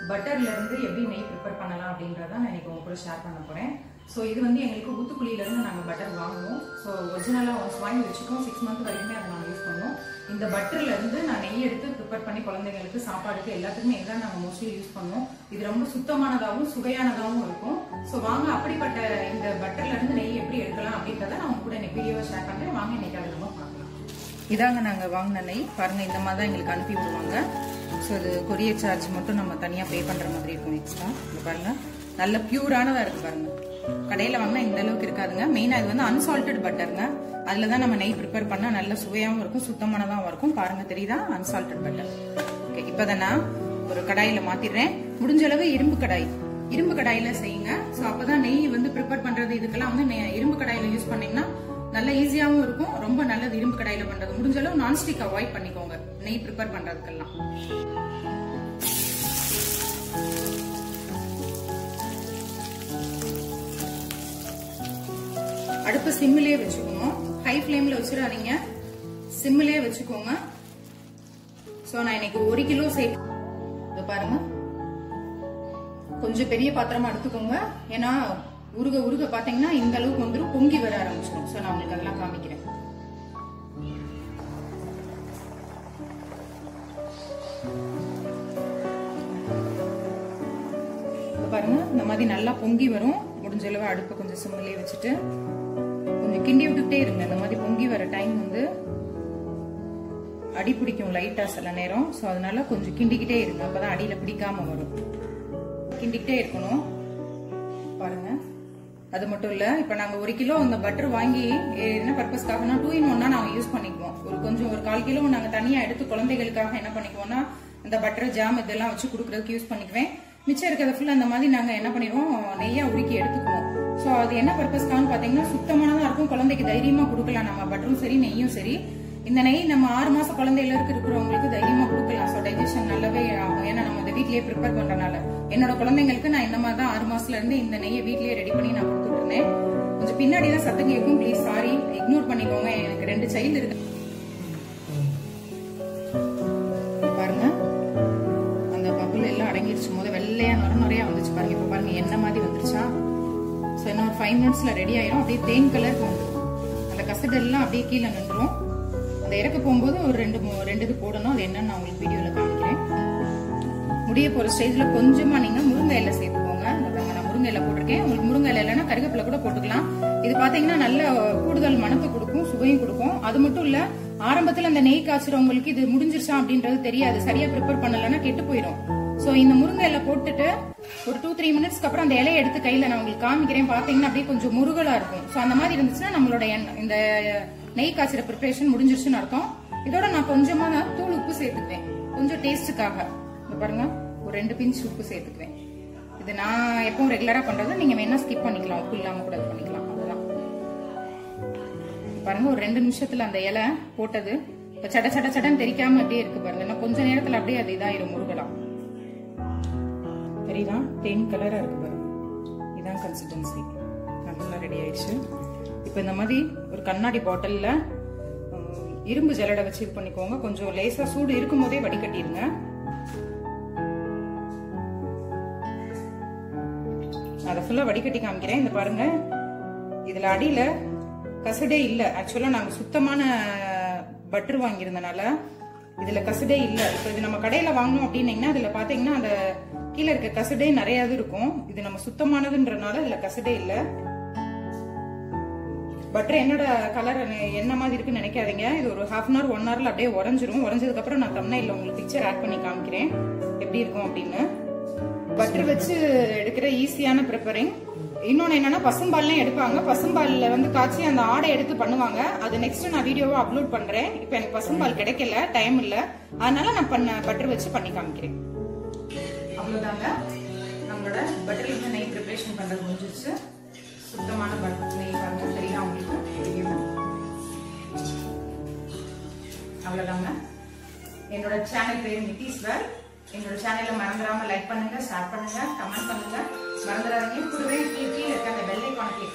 பட்டர்ல இருந்து எப்படி நெய் ப்ரிப்பேர் பண்ணலாம் அப்படின்றத நான் இன்னைக்கு உங்க கூட ஷேர் பண்ண போறேன் ஸோ இது வந்து எங்களுக்கு ஊத்துக்குழியில இருந்து நாங்கள் பட்டர் வாங்குவோம் ஸோ ஒரிஜினலாக ஒன்ஸ் வாங்கி வச்சுக்கோம் சிக்ஸ் மந்த் வரைக்குமே அதை நாங்கள் யூஸ் பண்ணுவோம் இந்த பட்டர்ல இருந்து நான் நெய் எடுத்து ப்ரிப்பேர் பண்ணி குழந்தைங்களுக்கு சாப்பாடுக்கு எல்லாத்துக்குமே இதுதான் நாங்கள் மோஸ்ட்லி யூஸ் பண்ணுவோம் இது ரொம்ப சுத்தமானதாகவும் சுவையானதாகவும் இருக்கும் ஸோ வாங்க அப்படிப்பட்ட இந்த பட்டர்ல இருந்து நெய் எப்படி எடுக்கலாம் அப்படின்றத நான் உங்க கூட இன்னைக்கு வீடியோவை ஷேர் பண்றேன் வாங்க இன்னைக்கு அதை நம்ம பார்க்கலாம் இதாங்க நாங்கள் வாங்கின நெய் பாருங்க இந்த மாதிரி தான் எங்களுக்கு அனுப்பி விடுவாங்க ஸோ இது கொரியர் சார்ஜ் மட்டும் நம்ம தனியாக பே பண்ணுற மாதிரி இருக்கும் எக்ஸ்ட்ரா இது பாருங்க நல்ல பியூரானதாக இருக்கு பாருங்க கடையில் வாங்கினா இந்த அளவுக்கு இருக்காதுங்க மெயினாக இது வந்து அன்சால்டட் பட்டருங்க அதில் தான் நம்ம நெய் ப்ரிப்பேர் பண்ணால் நல்ல சுவையாகவும் இருக்கும் சுத்தமானதாகவும் இருக்கும் பாருங்க தெரியுதா அன்சால்டட் பட்டர் ஓகே இப்போ தான் நான் ஒரு கடாயில் மாற்றிடுறேன் முடிஞ்ச அளவு இரும்பு கடாய் இரும்பு கடாயில செய்யுங்க ஸோ அப்பதான் நெய் வந்து ப்ரிப்பேர் பண்றது இதுக்கெல்லாம் வந்து நெ- இரும்பு கடாயில யூஸ் பண்ணீங்கன்னா நல்ல ஈஸியாவும் இருக்கும் ரொம்ப நல்லது இரும்பு கடாயில பண்றது முடிஞ்ச அளவு நான்ஸ்டிக் அவாய்ட் பண்ணிக்கோங்க நெய் ப்ரிப்பேர் பண்றதுக்கெல்லாம் அடுப்பு சிம்மிலே வச்சுக்கோங்க ஹை ஃப்ளேம்ல வச்சிடாதீங்க சிம்மிலே வச்சுக்கோங்க ஸோ நான் இன்னைக்கு ஒரு கிலோ சே இது பாருங்க கொஞ்சம் பெரிய பாத்திரமா எடுத்துக்கோங்க ஏன்னா உருக உருக பாத்தீங்கன்னா இந்த அளவுக்கு வந்துடும் பொங்கி வர ஆரம்பிச்சிடும் ஸோ நான் உங்களுக்கு அதெல்லாம் காமிக்கிறேன் இப்ப பாருங்க இந்த மாதிரி நல்லா பொங்கி வரும் முடிஞ்ச அளவு அடுப்பை கொஞ்சம் சிம்மிலே வச்சுட்டு கொஞ்சம் கிண்டி விட்டுக்கிட்டே இருங்க இந்த மாதிரி பொங்கி வர டைம் வந்து அடி பிடிக்கும் லைட்டா சில நேரம் ஸோ அதனால கொஞ்சம் கிண்டிக்கிட்டே இருங்க அப்பதான் அடியில பிடிக்காம வரும் கிண்டிக்கிட்டே இருக்கணும் பாருங்க அது மட்டும் இல்ல இப்ப நாங்க ஒரு கிலோ அந்த பட்டர் வாங்கி எ- என்ன பர்பஸ்க்காகனா டூ இன் ஒன்னா நாங்க யூஸ் பண்ணிக்குவோம் ஒரு கொஞ்சம் ஒரு கால் கிலோ நாங்க தனியா எடுத்து குழந்தைகளுக்காக என்ன பண்ணிக்குவோம்னா இந்த பட்டர் ஜாம் இதெல்லாம் வச்சு கொடுக்கறதுக்கு யூஸ் பண்ணிக்குவேன் மிச்சம் இருக்கிறத ஃபுல்லா அந்த மாதிரி நாங்க என்ன பண்ணிடுவோம் நெய்யா உருக்கி எடுத்துக்குவோம் சோ அது என்ன பர்பஸ்க்கான்னு பாத்தீங்கன்னா சுத்தமானதா இருக்கும் குழந்தைக்கு தைரியமா கொடுக்கலாம் நம்ம பட்டரும் சரி நெய்யும் சரி இந்த நெய் நம்ம ஆறு மாசம் குழந்தையில இருக்கு இருக்கிறவங்களுக்கு தைரியமா கொடுக்கலாம் ஸோ டைஜஷன் நல்லாவே ஆகும் ஏன்னா நம்ம இதை வீட்லயே ப்ரிப்பேர் பண்றனால என்னோட குழந்தைங்களுக்கு நான் இந்த மாதிரி தான் ஆறு மாசத்துல இருந்து இந்த நெய்யை வீட்லயே ரெடி பண்ணி நான் கொடுத்துட்டு இருந்தேன் கொஞ்சம் பின்னாடி தான் சத்தம் கேட்கும் ப்ளீஸ் சாரி இக்னோர் பண்ணிக்கோங்க எனக்கு ரெண்டு சைல்டு இருக்கு பாருங்க அந்த பப்புள் எல்லாம் அடங்கிடுச்சு போது வெள்ளையா நுர நிறைய வந்துச்சு பாருங்க இப்ப பாருங்க என்ன மாதிரி வந்துருச்சா ஸோ இன்னும் ஒரு ஃபைவ் மினிட்ஸ்ல ரெடி ஆயிரும் அப்படியே தேன் கலருக்கு வந்துடும் அந்த கசடு எல்லாம் அப்படியே கீழே நின்றுரும் அந்த இறக்க போகும்போது ஒரு ரெண்டு மூ- ரெண்டு இது போடணும் அது என்னன்னு நான் உங்களுக்கு வீடியோல காமிக்கிறேன் முடிய போற ஸ்டேஜ்ல கொஞ்சமா நீங்க முருங்கை இலை சேர்த்துக்கோங்க இந்த பாருங்க, நான் முருங்கை இலை போட்டிருக்கேன் உங்களுக்கு முருங்கை இலை இல்லைன்னா கருவேப்பிலை கூட போட்டுக்கலாம் இது பாத்தீங்கன்னா நல்ல கூடுதல் மணத்தை கொடுக்கும் சுவையும் கொடுக்கும் அது மட்டும் இல்ல ஆரம்பத்துல அந்த நெய் காய்ச்சறவங்களுக்கு இது முடிஞ்சிருச்சா அப்படின்றது தெரியாது சரியா ப்ரிப்பேர் பண்ணலன்னா கெட்டு போயிடும் சோ இந்த முருங்கை இலை போட்டுட்டு ஒரு டூ த்ரீ மினிட்ஸ்க்கு அப்புறம் அந்த இலையை எடுத்து கையில நான் உங்களுக்கு காமிக்கிறேன் பாத்தீங்கன்னா அப்படியே கொஞ்சம் முருகலா இருக்கும் சோ அந்த மாதிரி இருந்துச்சுன்னா நம்மளோட எண்ணெய் இந்த நெய் காய்ச்சற ப்ரிப்பரேஷன் முடிஞ்சிருச்சுன்னு அர்த்தம் இதோட நான் கொஞ்சமா நான் தூள் உப்பு சேர்த்துக்குவேன் கொஞ்சம் டேஸ்ட்டுக்காக இந்த பாருங்க ஒரு ரெண்டு பிஞ்ச் உப்பு சேர்த்துக்குவேன் இது நான் எப்பவும் ரெகுலரா பண்றது நீங்க வேணா ஸ்கிப் பண்ணிக்கலாம் உப்பு இல்லாம கூட இது பண்ணிக்கலாம் அதுதான் பாருங்க ஒரு ரெண்டு நிமிஷத்துல அந்த இலை போட்டது இப்ப சட சட சடன்னு தெரிக்காம அப்படியே இருக்கு பாருங்க இன்னும் கொஞ்ச நேரத்துல அப்படியே அது இதாயிரும் முருகலாம் தெரியுதா தேன் கலரா இருக்கு பாருங்க இதான் கன்சிஸ்டன்சி நல்லா ரெடி ஆயிடுச்சு இப்போ இந்த மாதிரி ஒரு கண்ணாடி பாட்டில்ல உம், இரும்பு ஜல்லடை வச்சு இது பண்ணிக்கோங்க கொஞ்சம் லேசா சூடு இருக்கும் போதே வடிகட்டிடுங்க அதை ஃபுல்லா வடிகட்டி காமிக்கிறேன் இந்த பாருங்க இதுல அடியில கசடே இல்ல ஆக்சுவலா நாங்க சுத்தமான பட்டர் வாங்கியிருந்தனால இதுல கசடே இல்ல இப்போ இது நம்ம கடையில வாங்கணும் அப்படின்னீங்கன்னா அதுல பாத்தீங்கன்னா அந்த கீழே இருக்க கசடே நிறைய இது இருக்கும் இது நம்ம சுத்தமானதுன்றனால இதுல கசடே இல்ல பட்டர் என்னோட கலர் என்ன மாதிரி இருக்குன்னு நினைக்காதீங்க இது ஒரு ஹாஃப் அன் ஹவர் ஒன் ஹவர்ல அப்படியே உறைஞ்சிரும் உறைஞ்சதுக்கு அப்புறம் நான் தம்னையில் உங்களுக்கு பிக்சர் ஆட் பண்ணி காமிக்கிறேன் எப்படி இருக்கும் அப்படின்னு பட்டர் வச்சு எடுக்கிற ஈஸியான ப்ரிப்பரிங் இன்னொன்னு என்னன்னா பசும்பால்லாம் எடுப்பாங்க பசும்பால்ல வந்து காய்ச்சி அந்த ஆடை எடுத்து பண்ணுவாங்க அது நெக்ஸ்ட் நான் வீடியோவா அப்லோட் பண்றேன் இப்போ எனக்கு பசும்பால் கிடைக்கல டைம் இல்ல அதனால நான் பண்ண பட்டர் வச்சு பண்ணி காமிக்கிறேன் அவ்வளவுதாங்க நம்மளோட பட்டர் இருந்து நெய் ப்ரிப்பரேஷன் பண்றது முடிஞ்சிருச்சு சுத்தமான பட்டர் நெய் பாருங்க தெரியும் உங்களுக்கு தெரியும் அவ்வளவுதாங்க என்னோட சேனல் பேர் நிதிஸ்வர் என்னோட சேனலை மறந்துடாம லைக் பண்ணுங்க ஷேர் பண்ணுங்க கமெண்ட் பண்ணுங்க மறந்துடாதீங்க கூடவே கீழே கீழே இருக்க அந்த பெல் ஐக்கான